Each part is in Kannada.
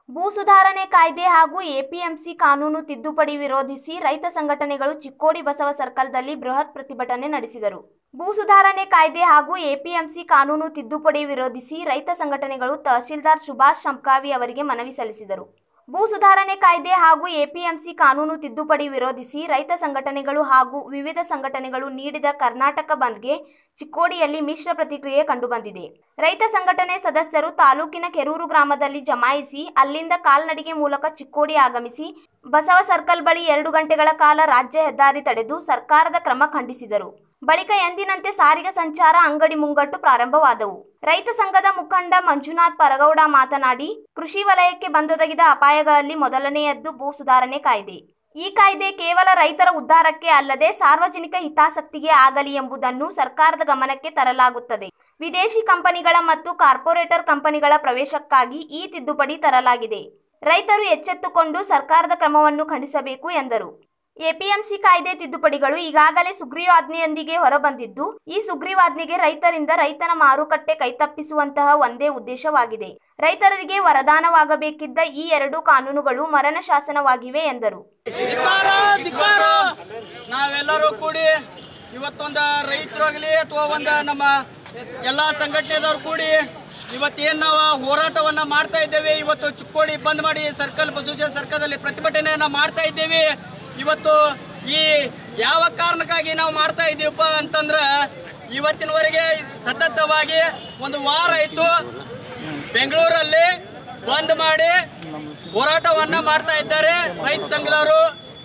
ಭೂ ಸುಧಾರಣೆ ಕಾಯ್ದೆ ಹಾಗೂ ಎಪಿಎಂಸಿ ಕಾನೂನು ತಿದ್ದುಪಡಿ ವಿರೋಧಿಸಿ ರೈತ ಸಂಘಟನೆಗಳು ಚಿಕ್ಕೋಡಿ ಬಸವ ಸರ್ಕಲ್ದಲ್ಲಿ ಬೃಹತ್ ಪ್ರತಿಭಟನೆ ನಡೆಸಿದರು ಭೂ ಸುಧಾರಣೆ ಕಾಯ್ದೆ ಹಾಗೂ ಎಪಿಎಂಸಿ ಕಾನೂನು ತಿದ್ದುಪಡಿ ವಿರೋಧಿಸಿ ರೈತ ಸಂಘಟನೆಗಳು ತಹಶೀಲ್ದಾರ್ ಸುಭಾಷ್ ಶಂಕಾವಿ ಅವರಿಗೆ ಮನವಿ ಸಲ್ಲಿಸಿದರು ಭೂ ಸುಧಾರಣೆ ಕಾಯ್ದೆ ಹಾಗೂ ಎಪಿಎಂಸಿ ಕಾನೂನು ತಿದ್ದುಪಡಿ ವಿರೋಧಿಸಿ ರೈತ ಸಂಘಟನೆಗಳು ಹಾಗೂ ವಿವಿಧ ಸಂಘಟನೆಗಳು ನೀಡಿದ ಕರ್ನಾಟಕ ಬಂದ್ಗೆ ಚಿಕ್ಕೋಡಿಯಲ್ಲಿ ಮಿಶ್ರ ಪ್ರತಿಕ್ರಿಯೆ ಕಂಡುಬಂದಿದೆ ರೈತ ಸಂಘಟನೆ ಸದಸ್ಯರು ತಾಲೂಕಿನ ಕೆರೂರು ಗ್ರಾಮದಲ್ಲಿ ಜಮಾಯಿಸಿ ಅಲ್ಲಿಂದ ಕಾಲ್ನಡಿಗೆ ಮೂಲಕ ಚಿಕ್ಕೋಡಿ ಆಗಮಿಸಿ ಬಸವ ಸರ್ಕಲ್ ಬಳಿ ಎರಡು ಗಂಟೆಗಳ ಕಾಲ ರಾಜ್ಯ ಹೆದ್ದಾರಿ ತಡೆದು ಸರ್ಕಾರದ ಕ್ರಮ ಖಂಡಿಸಿದರು ಬಳಿಕ ಎಂದಿನಂತೆ ಸಾರಿಗೆ ಸಂಚಾರ ಅಂಗಡಿ ಮುಂಗಟ್ಟು ಪ್ರಾರಂಭವಾದವು ರೈತ ಸಂಘದ ಮುಖಂಡ ಮಂಜುನಾಥ್ ಪರಗೌಡ ಮಾತನಾಡಿ ಕೃಷಿ ವಲಯಕ್ಕೆ ಬಂದೊದಗಿದ ಅಪಾಯಗಳಲ್ಲಿ ಮೊದಲನೆಯದ್ದು ಭೂ ಸುಧಾರಣೆ ಕಾಯ್ದೆ ಈ ಕಾಯ್ದೆ ಕೇವಲ ರೈತರ ಉದ್ಧಾರಕ್ಕೆ ಅಲ್ಲದೆ ಸಾರ್ವಜನಿಕ ಹಿತಾಸಕ್ತಿಗೆ ಆಗಲಿ ಎಂಬುದನ್ನು ಸರ್ಕಾರದ ಗಮನಕ್ಕೆ ತರಲಾಗುತ್ತದೆ ವಿದೇಶಿ ಕಂಪನಿಗಳ ಮತ್ತು ಕಾರ್ಪೊರೇಟರ್ ಕಂಪನಿಗಳ ಪ್ರವೇಶಕ್ಕಾಗಿ ಈ ತಿದ್ದುಪಡಿ ತರಲಾಗಿದೆ ರೈತರು ಎಚ್ಚೆತ್ತುಕೊಂಡು ಸರ್ಕಾರದ ಕ್ರಮವನ್ನು ಖಂಡಿಸಬೇಕು ಎಂದರು ಎಪಿಎಂಸಿ ಕಾಯ್ದೆ ತಿದ್ದುಪಡಿಗಳು ಈಗಾಗಲೇ ಸುಗ್ರೀವಾಜ್ಞೆಯೊಂದಿಗೆ ಹೊರಬಂದಿದ್ದು ಈ ಸುಗ್ರೀವಾಜ್ಞೆಗೆ ರೈತರಿಂದ ರೈತನ ಮಾರುಕಟ್ಟೆ ಕೈತಪ್ಪಿಸುವಂತಹ ಒಂದೇ ಉದ್ದೇಶವಾಗಿದೆ ರೈತರಿಗೆ ವರದಾನವಾಗಬೇಕಿದ್ದ ಈ ಎರಡು ಕಾನೂನುಗಳು ಮರಣ ಶಾಸನವಾಗಿವೆ ಎಂದರು ಧಿಕ್ಕಾರ ಧಿಕ್ಕಾರ ನಾವೆಲ್ಲರೂ ಕೂಡಿ ಇವತ್ತೊಂದು ರೈತರಾಗಲಿ ಅಥವಾ ಒಂದು ನಮ್ಮ ಎಲ್ಲ ಸಂಘಟನೆದವ್ರು ಕೂಡಿ ಇವತ್ತೇನು ನಾವು ಹೋರಾಟವನ್ನ ಮಾಡ್ತಾ ಇದ್ದೇವೆ ಇವತ್ತು ಚಿಕ್ಕೋಡಿ ಬಂದ್ ಮಾಡಿ ಸರ್ಕಲ್ ಬಸವೇಶ್ವರ ಸರ್ಕಲ್ದಲ್ಲಿ ಪ್ರತಿಭಟನೆಯನ್ನ ಮಾಡ್ತಾ ಇದ್ದೇವೆ ಇವತ್ತು ಈ ಯಾವ ಕಾರಣಕ್ಕಾಗಿ ನಾವು ಮಾಡ್ತಾ ಇದ್ದೀವಪ್ಪ ಅಂತಂದ್ರೆ ಇವತ್ತಿನವರೆಗೆ ಸತತವಾಗಿ ಒಂದು ವಾರ ಆಯಿತು ಬೆಂಗಳೂರಲ್ಲಿ ಬಂದ್ ಮಾಡಿ ಹೋರಾಟವನ್ನ ಮಾಡ್ತಾ ಇದ್ದಾರೆ ರೈತ ಸಂಘದವರು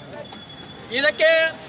ಇದಕ್ಕೆ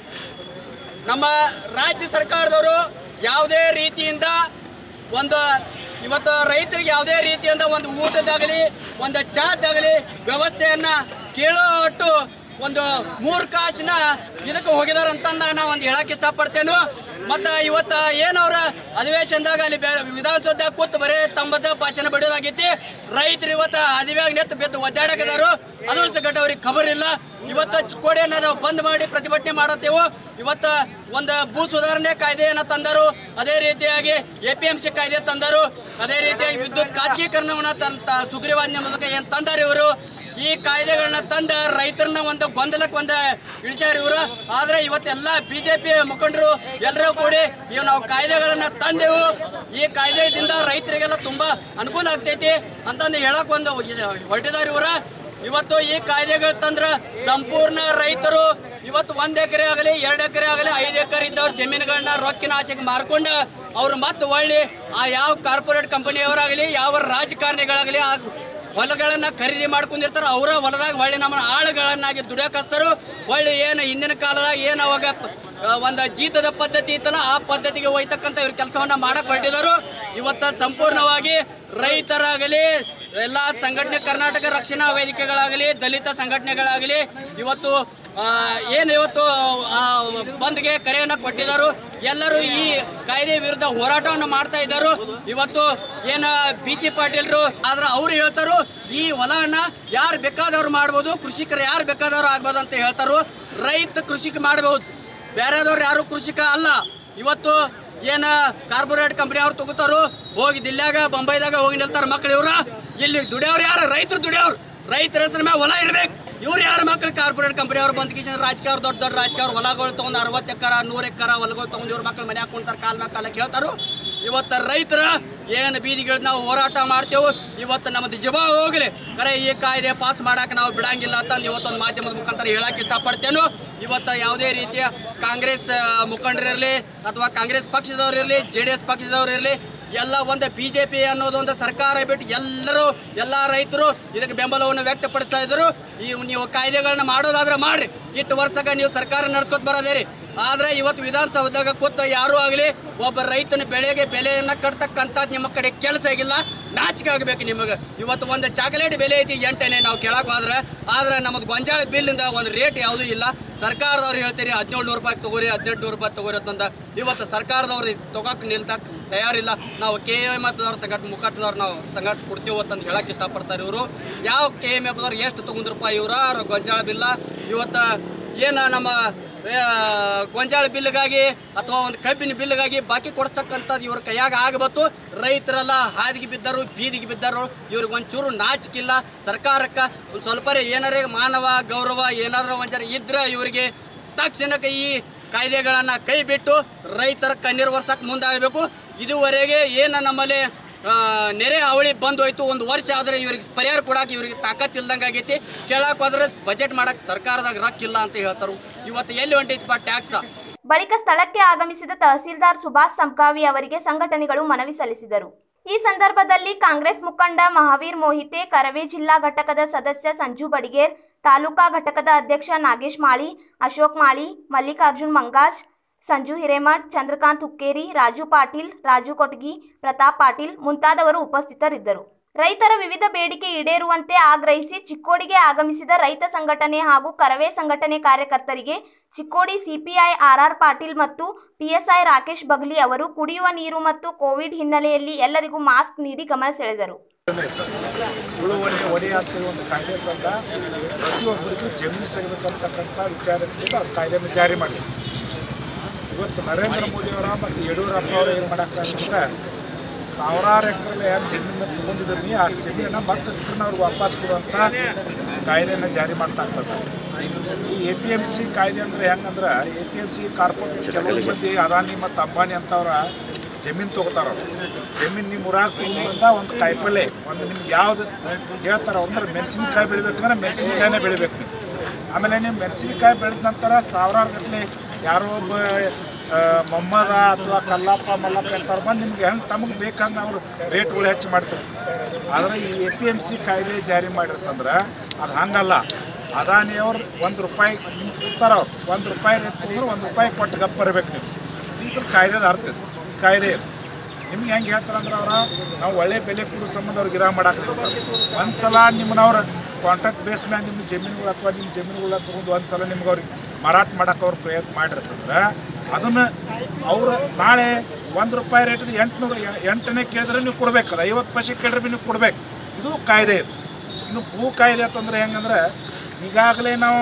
ನಮ್ಮ ರಾಜ್ಯ ಸರ್ಕಾರದವರು ಯಾವುದೇ ರೀತಿಯಿಂದ ಒಂದು ಇವತ್ತು ರೈತರಿಗೆ ಯಾವುದೇ ರೀತಿಯಿಂದ ಒಂದು ಊಟದಾಗಲಿ ಒಂದು ಚಹಾದಾಗಲಿ ವ್ಯವಸ್ಥೆಯನ್ನ ಕೇಳೋಟ್ಟು ಒಂದು ಮೂರು ಕಾಸಿನ ಇದಕ್ಕೆ ಹೋಗಿದಾರೆ ಅಂತಂದ ನಾ ಒಂದು ಹೇಳಕ್ ಇಷ್ಟಪಡ್ತೇನೆ ಮತ್ತು ಇವತ್ತು ಏನವ್ರ ಅಧಿವೇಶನದಾಗ ಅಲ್ಲಿ ಬೆ- ವಿಧಾನಸೌಧದಾಗ ಕೂತು ಬರೀ ತಮ್ಮದ ಭಾಷಣ ಬಿಡೋದಾಗೈತಿ ರೈತರು ಇವತ್ತು ಅದಿವ್ಯಾಗ ನೆತ್ತು ಬೆದ್ದು ಒದ್ದಾಡಕದಾರು ಅದು ಸಂಗಟ ಅವ್ರಿಗೆ ಖಬರ್ ಇಲ್ಲ ಇವತ್ತು ಚಿಕ್ಕೋಡಿಯನ್ನ ನಾವು ಬಂದ್ ಮಾಡಿ ಪ್ರತಿಭಟನೆ ಮಾಡತ್ತೇವು ಇವತ್ತು ಒಂದು ಭೂ ಸುಧಾರಣೆ ಕಾಯ್ದೆಯನ್ನ ತಂದರು ಅದೇ ರೀತಿಯಾಗಿ ಎ ಪಿ ಎಂ ಸಿ ಕಾಯ್ದೆ ತಂದರು ಅದೇ ರೀತಿಯಾಗಿ ವಿದ್ಯುತ್ ಖಾಸಗೀಕರಣವನ್ನ ತಂತ ಸುಗ್ರೀವಾಜ್ಞೆ ಮೂಲಕ ಏನು ತಂದಾರ ಇವರು ಈ ಕಾಯ್ದೆಗಳನ್ನ ತಂದ ರೈತರನ್ನ ಒಂದು ಗೊಂದಲಕ್ಕೆ ಒಂದು ಇಳಿಸ್ಯಾರ ಇವರು ಆದ್ರೆ ಇವತ್ತೆಲ್ಲ ಬಿಜೆಪಿ ಮುಖಂಡರು ಎಲ್ಲರೂ ಕೂಡಿ ಇವ್ ನಾವು ಕಾಯ್ದೆಗಳನ್ನ ತಂದೆವು ಈ ಕಾಯ್ದೆಯಿಂದ ರೈತರಿಗೆಲ್ಲ ತುಂಬಾ ಅನುಕೂಲ ಆಗ್ತೈತಿ ಅಂತಂದು ಹೇಳಕ್ ಒಂದು ಹೊರಟಿದಾರ ಇವ್ರ ಇವತ್ತು ಈ ಕಾಯ್ದೆಗಳು ತಂದ್ರ ಸಂಪೂರ್ಣ ರೈತರು ಇವತ್ತು ಒಂದ್ ಎಕರೆ ಆಗಲಿ ಎರಡು ಎಕರೆ ಆಗಲಿ ಐದು ಎಕರೆ ಇದ್ದವ್ರ ಜಮೀನುಗಳನ್ನ ರೊಕ್ಕಿನ ಆಸೆಗೆ ಮಾರ್ಕೊಂಡು ಅವ್ರು ಮತ್ತೆ ಒಳ್ಳೆ ಆ ಯಾವ ಕಾರ್ಪೊರೇಟ್ ಕಂಪನಿಯವರಾಗಲಿ ಯಾವ ರಾಜಕಾರಣಿಗಳಾಗಲಿ ಆ ಹೊಲಗಳನ್ನ ಖರೀದಿ ಮಾಡ್ಕೊಂಡಿರ್ತಾರ ಅವರ ಹೊಲದಾಗ ಹೊಳ್ಳಿ ನಮ್ಮ ಆಳುಗಳನ್ನಾಗಿ ದುಡಿಯಾಕಸ್ತಾರು ಹೊಳ್ಳಿ ಏನು ಹಿಂದಿನ ಕಾಲದಾಗ ಏನು ಅವಾಗ ಪ- ಆ, ಒಂದು ಜೀತದ ಪದ್ಧತಿ ಇತ್ತಲ್ಲ ಆ ಪದ್ಧತಿಗೆ ಹೋಯ್ತಕ್ಕಂಥ ಇವ್ರ ಕೆಲಸವನ್ನ ಮಾಡಕ್ ಹೊರಟಿದರು ಇವತ್ತ ಸಂಪೂರ್ಣವಾಗಿ ರೈತರಾಗಲಿ ಎಲ್ಲ ಸಂಘಟನೆ ಕರ್ನಾಟಕ ರಕ್ಷಣಾ ವೇದಿಕೆಗಳಾಗಲಿ ದಲಿತ ಸಂಘಟನೆಗಳಾಗಲಿ ಇವತ್ತು ಆ, ಏನು ಇವತ್ತು ಆ, ಬಂದ್ಗೆ ಕರೆಯನ್ನ ಕೊಟ್ಟಿದ್ದಾರೆ ಎಲ್ಲರೂ ಈ ಕಾಯ್ದೆ ವಿರುದ್ಧ ಹೋರಾಟವನ್ನು ಮಾಡ್ತಾ ಇದ್ದಾರೆ ಇವತ್ತು ಏನ ಬಿ ಸಿ ಪಾಟೀಲ್ರು ಆದ್ರೆ ಅವ್ರು ಹೇಳ್ತಾರು ಈ ಹೊಲನ ಯಾರು ಬೇಕಾದವ್ರು ಮಾಡ್ಬೋದು ಕೃಷಿಕರು ಯಾರು ಬೇಕಾದವ್ರು ಆಗ್ಬೋದು ಅಂತ ಹೇಳ್ತಾರು ರೈತ ಕೃಷಿಕ ಮಾಡ್ಬೋದು ಬೇರೆದವ್ರು ಯಾರು ಕೃಷಿಕ ಅಲ್ಲ ಇವತ್ತು ಏನ ಕಾರ್ಪೊರೇಟ್ ಕಂಪನಿ ಅವ್ರು ತಗೋತಾರು ಹೋಗಿ ದಿಲ್ಲಾಗ ಬೊಂಬೈದಾಗ ಹೋಗಿ ನಿಲ್ತಾರ ಮಕ್ಳು ಇವ್ರ ಇಲ್ಲಿ ದುಡಿಯೋರು ಯಾರು ರೈತರು ದುಡಿಯೋರು ರೈತರ ಹೆಸರ ಮೇಲೆ ಹೊಲ ಇರ್ಬೇಕು ಇವ್ರು ಯಾರ ಮಕ್ಳು ಕಾರ್ಪೊರೇಟ್ ಕಂಪನಿ ಅವ್ರು ಬಂದ್ ಕಿಶನ್ ರಾಜಕೀಯ ದೊಡ್ಡ ದೊಡ್ಡ ರಾಜಕೀಯ ಹೊಲಗಳು ತಗೊಂಡ್ ಅರವತ್ತು ಎಕರ ನೂರು ಎಕರ ಹೊಲಗಳು ತಗೊಂಡ್ ಇವ್ರ ಮಕ್ಳು ಮನೆ ಹಾಕೊಂತಾರ ಕಾಲ್ ಮೇಲೆ ಕಾಲ ಕೇಳ್ತಾರು ಇವತ್ತು ರೈತರ ಏನು ಬೀದಿಗಳು ನಾವು ಹೋರಾಟ ಮಾಡ್ತೇವೆ ಇವತ್ತು ನಮ್ಮದು ಜೀವ ಹೋಗ್ಲಿ ಕರೆ ಈ ಕಾಯ್ದೆ ಪಾಸ್ ಮಾಡಕ್ಕೆ ನಾವು ಬಿಡಂಗಿಲ್ಲ ಅಂತ ಇವತ್ತೊಂದು ಮಾಧ್ಯಮದ ಮುಖಾಂತರ ಹೇಳಕ್ ಇಷ್ಟಪಡ್ತೇನು ಇವತ್ತು ಯಾವುದೇ ರೀತಿಯ ಕಾಂಗ್ರೆಸ್ ಆ, ಮುಖಂಡರಿರಲಿ ಅಥವಾ ಕಾಂಗ್ರೆಸ್ ಪಕ್ಷದವ್ರು ಇರಲಿ ಜೆ ಡಿ ಎಸ್ ಪಕ್ಷದವ್ರು ಇರಲಿ ಎಲ್ಲ ಒಂದು ಬಿ ಜೆ ಪಿ ಅನ್ನೋದು ಒಂದು ಸರ್ಕಾರ ಬಿಟ್ಟು ಎಲ್ಲರೂ ಎಲ್ಲ ರೈತರು ಇದಕ್ಕೆ ಬೆಂಬಲವನ್ನು ವ್ಯಕ್ತಪಡಿಸ್ತಾ ಇದ್ರು ಈ ನೀವು ಕಾಯ್ದೆಗಳನ್ನ ಮಾಡೋದಾದ್ರೆ ಮಾಡ್ರಿ ಇಷ್ಟು ವರ್ಷಕ್ಕೆ ನೀವು ಸರ್ಕಾರ ನಡ್ಸ್ಕೊತ ಬರೋದೇರಿ ಆದ್ರೆ ಇವತ್ತು ವಿಧಾನಸೌಧದಾಗ ಕೂತ ಯಾರೂ ಆಗಲಿ ಒಬ್ಬ ರೈತನ ಬೆಳೆಗೆ ಬೆಲೆಯನ್ನ ಕಟ್ತಕ್ಕಂಥ ನಿಮ್ಮ ಕಡೆ ಕೆಲಸ ಆಗಿಲ್ಲ ನಾಚಿಕೆ ಆಗಬೇಕು ನಿಮಗೆ ಇವತ್ತು ಒಂದು ಚಾಕ್ಲೇಟ್ ಬೆಲೆ ಐತಿ ಎಂಟನೇ ನಾವು ಕೇಳಕ್ ಹೋದ್ರೆ ಆದ್ರೆ ನಮ್ಮದು ಗೊಂಜಾಳ ಬಿಲ್ಲಿಂದ ಒಂದು ರೇಟ್ ಯಾವುದೂ ಇಲ್ಲ ಸರ್ಕಾರದವ್ರು ಹೇಳ್ತೀರಿ ಹದಿನೇಳು ನೂರು ರೂಪಾಯಿ ತಗೋರಿ ಹದಿನೆಂಟು ನೂರು ರೂಪಾಯಿ ತಗೋರಿ ಅಂತಂದ ಇವತ್ತು ಸರ್ಕಾರದವ್ರು ತಗೋಕೆ ನಿಲ್ತಕ್ ತಯಾರಿಲ್ಲ ನಾವು ಕೆ ಎಮ್ ಎಫ್ ದವ್ರ ಸಂಘಟನೆ ಮುಖಂಡದವ್ರು ನಾವು ಸಂಘಟ ಕೊಡ್ತೀವಿ ಅಂತಂದು ಹೇಳಕ್ ಇಷ್ಟಪಡ್ತಾರೆ ಇವರು ಯಾವ ಕೆ ಎಮ್ ಎಫ್ ದವ್ರು ಎಷ್ಟು ತಗೊಂಡ್ರಪ್ಪ ಇವ್ರ ಗೊಂಜಾಳ ಬಿಲ್ಲ ಇವತ್ತು ಏನು ನಮ್ಮ ಆ, ಗೊಂಜಾಳ ಬಿಲ್ಗಾಗಿ ಅಥವಾ ಒಂದು ಕಬ್ಬಿನ ಬಿಲ್ಗಾಗಿ ಬಾಕಿ ಕೊಡ್ತಕ್ಕಂಥದ್ದು ಇವ್ರ ಕೈಯಾಗ ಆಗಬತ್ತು ರೈತರೆಲ್ಲ ಹಾದಿಗೆ ಬಿದ್ದರು ಬೀದಿಗೆ ಬಿದ್ದರು ಇವ್ರಿಗೆ ಒಂಚೂರು ನಾಚಿಕಿಲ್ಲ ಸರ್ಕಾರಕ್ಕೆ ಒಂದು ಸ್ವಲ್ಪ ಏನಾರೇ ಮಾನವ ಗೌರವ ಏನಾದರೂ ಒಂಚೂರು ಇದ್ರೆ ಇವರಿಗೆ ತಕ್ಷಣಕ್ಕೆ ಈ ಕಾಯ್ದೆಗಳನ್ನು ಕೈ ಬಿಟ್ಟು ರೈತರ ಕಣ್ಣೀರು ವರ್ಷಕ್ಕೆ ಮುಂದಾಗಬೇಕು ಇದುವರೆಗೆ ಏನು ನಮ್ಮಲ್ಲಿ ಆ, ನೆರೆ ಅವಳಿ ಬಂದು ಹೋಯ್ತು ಒಂದು ವರ್ಷ ಆದರೆ ಇವ್ರಿಗೆ ಪರಿಹಾರ ಕೊಡಕ್ಕೆ ಇವ್ರಿಗೆ ತಾಕತ್ ಇಲ್ದಂಗೆ ಆಗೈತಿ ಕೇಳಕ್ಕೆ ಹೋದ್ರೆ ಬಜೆಟ್ ಮಾಡಕ್ಕೆ ಸರ್ಕಾರದಾಗ ರೊಕ್ಕ ಇಲ್ಲ ಅಂತ ಹೇಳ್ತಾರೆ ಇವತ್ತು ಎಲ್ಲಿ ಹೊಂಟೈತಿಪ್ಪ ಟ್ಯಾಕ್ಸ ಬಳಿಕ ಸ್ಥಳಕ್ಕೆ ಆಗಮಿಸಿದ ತಹಸೀಲ್ದಾರ್ ಸುಭಾಷ್ ಸಂಕಾವಿ ಅವರಿಗೆ ಸಂಘಟನೆಗಳು ಮನವಿ ಸಲ್ಲಿಸಿದರು ಈ ಸಂದರ್ಭದಲ್ಲಿ ಕಾಂಗ್ರೆಸ್ ಮುಖಂಡ ಮಹಾವೀರ್ ಮೋಹಿತೆ ಕರವೇ ಜಿಲ್ಲಾ ಘಟಕದ ಸದಸ್ಯ ಸಂಜು ಬಡಿಗೇರ್ ತಾಲೂಕಾ ಘಟಕದ ಅಧ್ಯಕ್ಷ ನಾಗೇಶ್ ಮಾಳಿ ಅಶೋಕ್ ಮಾಳಿ ಮಲ್ಲಿಕಾರ್ಜುನ್ ಮಂಗಾಜ್ ಸಂಜು ಹಿರೇಮಠ್ ಚಂದ್ರಕಾಂತ್ ಹುಕ್ಕೇರಿ ರಾಜು ಪಾಟೀಲ್ ರಾಜು ಕೊಟಗಿ ಪ್ರತಾಪ್ ಪಾಟೀಲ್ ಮುಂತಾದವರು ಉಪಸ್ಥಿತರಿದ್ದರು ರೈತರ ವಿವಿಧ ಬೇಡಿಕೆ ಈಡೇರುವಂತೆ ಆಗ್ರಹಿಸಿ ಚಿಕ್ಕೋಡಿಗೆ ಆಗಮಿಸಿದ ರೈತ ಸಂಘಟನೆ ಹಾಗೂ ಕರವೇ ಸಂಘಟನೆ ಕಾರ್ಯಕರ್ತರಿಗೆ ಚಿಕ್ಕೋಡಿ ಸಿಪಿಐ ಆರ್ಆರ್ ಪಾಟೀಲ್ ಮತ್ತು ಪಿಎಸ್ಐ ರಾಕೇಶ್ ಬಗ್ಲಿ ಅವರು ಕುಡಿಯುವ ನೀರು ಮತ್ತು ಕೋವಿಡ್ ಹಿನ್ನೆಲೆಯಲ್ಲಿ ಎಲ್ಲರಿಗೂ ಮಾಸ್ಕ್ ನೀಡಿ ಗಮನ ಸೆಳೆದರು ಉಳುವಳಿ ಒಡೆ ಆಗ್ತಿರುವಂಥ ಕಾಯ್ದೆ ತಂದ ಪ್ರತಿಯೊಬ್ಬರಿಗೂ ಜಮೀನು ಸಿಗಬೇಕಂತಕ್ಕಂಥ ವಿಚಾರ ಇಟ್ಬಿಟ್ಟು ಆ ಕಾಯ್ದೆಯನ್ನು ಜಾರಿ ಮಾಡಿದೆ ಇವತ್ತು ನರೇಂದ್ರ ಮೋದಿಯವರ ಮತ್ತು ಯಡಿಯೂರಪ್ಪ ಅವರು ಏನು ಮಾಡಾಕ್ತಾರೆ ಅಂದ್ರೆ ಸಾವಿರಾರು ಎಕರೆ ಏನು ಜಮೀನನ್ನು ತಗೊಂಡಿದ್ರಿ ಆ ಜಮೀನನ್ನು ಮತ್ತೆ ರಿಟರ್ನ್ ಅವ್ರಿಗೆ ವಾಪಸ್ ಕೊಡುವಂಥ ಕಾಯ್ದೆಯನ್ನು ಜಾರಿ ಮಾಡ್ತಾ ಇರ್ತದೆ ಈ ಎ ಪಿ ಎಮ್ ಸಿ ಕಾಯ್ದೆ ಅಂದರೆ ಹೆಂಗಂದ್ರೆ A P M C corporate ಕೆಲವೊಂದು ಮಂದಿ ಅದಾನಿ ಮತ್ತು ಅಂಬಾನಿ ಅಂತವ್ರ ಜಮೀನು ತೊಗೋತಾರ ಜಮೀನು ನಿಮ್ಮ ಊರಾಗ ತೊಗೊಂಡ್ರಿಂದ ಒಂದು ಕಾಯಿಪಲ್ಲೆ ಒಂದು ನಿಮ್ಗೆ ಯಾವ್ದು ಹೇಳ್ತಾರ ಅಂದ್ರೆ ಮೆಣಸಿನ್ಕಾಯಿ ಬೆಳಿಬೇಕಂದ್ರೆ ಮೆಣಸಿನ್ಕಾಯಿನೇ ಬೆಳಿಬೇಕು ನೀವು ಆಮೇಲೆ ನೀವು ಮೆಣಸಿನ್ಕಾಯಿ ಬೆಳೆದ ನಂತರ ಸಾವಿರಾರು ಗಟ್ಟಲೆ ಯಾರೋ ಒಬ್ಬ ಆ, ಮೊಮ್ಮದ ಅಥವಾ ಕಲ್ಲಪ್ಪ ಮಲ್ಲಪ್ಪ ಅಂತಾರೆ ಬಂದು ನಿಮ್ಗೆ ಹೆಂಗೆ ತಮಗೆ ಬೇಕಂಗೆ ಅವರು ರೇಟ್ಗಳು ಹೆಚ್ಚು ಮಾಡ್ತಾರೆ ಆದರೆ ಈ ಎ ಪಿ ಎಮ್ ಸಿ ಕಾಯ್ದೆ ಜಾರಿ ಮಾಡಿರ್ತಂದ್ರೆ ಅದು ಹಂಗಲ್ಲ ಅದಾನಿಯವ್ರು ಒಂದು ರೂಪಾಯಿ ನಿಮ್ಗೆ ಕೊಡ್ತಾರ ಅವ್ರು ಒಂದು ರೂಪಾಯಿ ರೇಟ್ ತೊಗೊಂಡ್ರೆ ಒಂದು ರೂಪಾಯಿ ಕೊಟ್ಟು ಗಪ್ ಬರಬೇಕು ನೀವು ಇದ್ರ ಕಾಯ್ದೆದ ಅರ್ಥ ಇದು ಕಾಯ್ದೆ ಇದು ನಿಮ್ಗೆ ಹೆಂಗೆ ಹೇಳ್ತಾರೆ ಅಂದ್ರೆ ಅವ್ರ ನಾವು ಒಳ್ಳೆ ಬೆಲೆ ಕೊಡೋ ಸಂಬಂಧ ಅವ್ರಿಗೆ ಗಿರಾ ಮಾಡಕ್ಕೆ ಒಂದು ಸಲ ನಿಮ್ಮನ್ನವ್ರ ಕಾಂಟ್ರಾಕ್ಟ್ ಬೇಸ್ ಮ್ಯಾಗ ನಿಮ್ಮ ಜಮೀನುಗಳು ಅಥವಾ ನಿಮ್ಮ ಜಮೀನುಗಳ ತೊಗೊಂಡು ಒಂದು ಸಲ ನಿಮ್ಗೆ ಅವ್ರಿಗೆ ಮಾರಾಟ ಮಾಡಕ್ಕೆ ಅವ್ರು ಪ್ರಯತ್ನ ಮಾಡಿರ್ತಂದ್ರೆ ಅದನ್ನು ಅವರು ನಾಳೆ ಒಂದು ರೂಪಾಯಿ ರೇಟದ ಎಂಟುನೂರು ಎಂಟನೇ ಕೇಳಿದ್ರೆ ನೀವು ಕೊಡ್ಬೇಕು ಅದು ಐವತ್ತು ಪೈಸೆ ಕೇಳಿದ್ರೆ ಬಿ ನೀವು ಕೊಡ್ಬೇಕು ಇದು ಕಾಯ್ದೆ ಇದು ಇನ್ನು ಭೂ ಕಾಯ್ದೆ ಅಂತಂದ್ರೆ ಹೆಂಗಂದ್ರೆ ಈಗಾಗಲೇ ನಾವು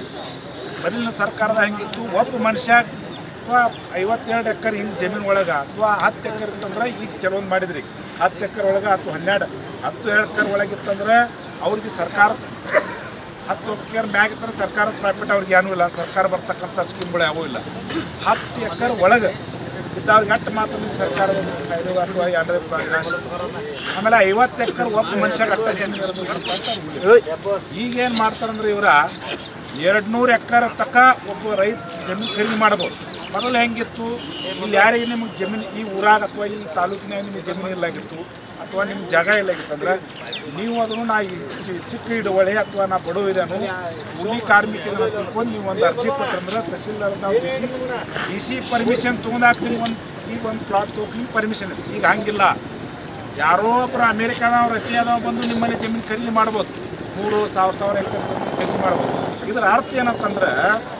ಮೊದಲಿನ ಸರ್ಕಾರದ ಹೆಂಗಿತ್ತು ಒಬ್ಬ ಮನುಷ್ಯ ಅಥವಾ ಐವತ್ತೆರಡು ಎಕರೆ ಹಿಂಗೆ ಜಮೀನು ಒಳಗೆ ಅಥವಾ ಹತ್ತು ಎಕರೆ ಇತ್ತಂದ್ರೆ ಈಗ ಕೆಲವೊಂದು ಮಾಡಿದ್ರಿ ಹತ್ತು ಎಕರೆ ಒಳಗೆ ಅಥವಾ ಹನ್ನೆರಡು ಹತ್ತು ಎಕರೆ ಒಳಗೆ ಇತ್ತಂದ್ರೆ ಅವ್ರಿಗೆ ಸರ್ಕಾರ ಹತ್ತು ಎಕರೆ ಮ್ಯಾಗ ಇತ್ತಂದ್ರೆ ಸರ್ಕಾರದ ಪ್ರಾಫಿಟ್ ಅವ್ರಿಗೆ ಏನೂ ಇಲ್ಲ ಸರ್ಕಾರ ಬರ್ತಕ್ಕಂಥ ಸ್ಕೀಮ್ಗಳು ಯಾವೂ ಇಲ್ಲ ಹತ್ತು ಎಕರೆ ಒಳಗೆ ಇದ್ದವ್ರಿಗೆ ಅಟ್ಟು ಮಾತ್ರ ನಿಮ್ಮ ಸರ್ಕಾರದ ಕಾಯ್ದೆ ಅಥವಾ ಎರಡನೇ ಪ್ರಾದೇಶ ಆಮೇಲೆ ಐವತ್ತು ಎಕರೆ ಒಬ್ಬ ಮನುಷ್ಯಗೆ ಅಟ್ಟ ಜಮೀನು ಇರೋದು ಅಂತ ಈಗೇನು ಮಾಡ್ತಾರಂದ್ರೆ ಇವರ ಎರಡು ನೂರು ಎಕರೆ ತಕ್ಕ ಒಬ್ಬ ರೈತ ಜಮೀನು ಖರೀದಿ ಮಾಡ್ಬೋದು ಮೊದಲು ಹೆಂಗಿತ್ತು ಇಲ್ಲಿ ಯಾರಿಗೆ ನಿಮಗೆ ಜಮೀನು ಈ ಊರಾಗ ಅಥವಾ ಈ ತಾಲೂಕಿನಾಗ ನಿಮಗೆ ಜಮೀನು ಇಲ್ಲಾಗಿತ್ತು ಅಥವಾ ನಿಮ್ಮ ಜಾಗ ಇಲ್ಲಾಗಿತ್ತು ಅಂದ್ರೆ ನೀವು ಅದನ್ನು ನಾ ಈ ಚಿ- ಚಿಕ್ಕ ಹಿಡುವಳಿ ಅಥವಾ ನಾ ಬಡವಿದನು ಕೂಲಿ ಕಾರ್ಮಿಕ ಇದನ್ನ ತಿಳ್ಕೊಂಡು ನೀವು ಒಂದು ಅರ್ಜಿ ಕೊಟ್ಟಂದ್ರೆ ತಹಸೀಲ್ದಾರ್ ನಾವು D C D C permission ತೊಗೊಂಡಾಕ ನಿಮ್ಗೆ ಒಂದು ಈಗ ಒಂದು ಪ್ಲಾಟ್ ತೊಗೊಂಡು ನಿಮ್ಗೆ ಪರ್ಮಿಷನ್ ಇದೆ ಈಗ ಹಂಗಿಲ್ಲ ಯಾರೋ ಒಬ್ಬರು ಅಮೇರಿಕಾದವ ರಷ್ಯಾದವ ಬಂದು ನಿಮ್ಮಲ್ಲಿ ಜಮೀನು ಖರೀದಿ ಮಾಡ್ಬೋದು ಮೂರು ಸಾವಿರ ಸಾವಿರ ಎಕರೆ ಜಮೀನು ಖರೀದಿ ಮಾಡ್ಬೋದು ಇದರ ಅರ್ಥ ಏನಂತಂದ್ರೆ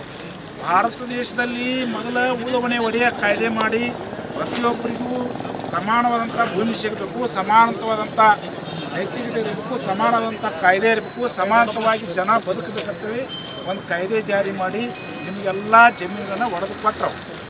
ಭಾರತ ದೇಶದಲ್ಲಿ ಮೊದಲ ಉಳುವಣೆ ಒಡೆಯ ಕಾಯ್ದೆ ಮಾಡಿ ಪ್ರತಿಯೊಬ್ಬರಿಗೂ ಸಮಾನವಾದಂಥ ಭೂಮಿ ಸಿಗಬೇಕು ಸಮಾನವಾದಂಥ ನೈತಿಕತೆ ಇರಬೇಕು ಸಮಾನವಾದಂಥ ಕಾಯ್ದೆ ಇರಬೇಕು ಸಮಾನವಾಗಿ ಜನ ಬದುಕಬೇಕಂತೇಳಿ ಒಂದು ಕಾಯ್ದೆ ಜಾರಿ ಮಾಡಿ ನಿಮಗೆಲ್ಲ ಜಮೀನುಗಳನ್ನ ಒಡೆದು ಕೊಟ್ಟರು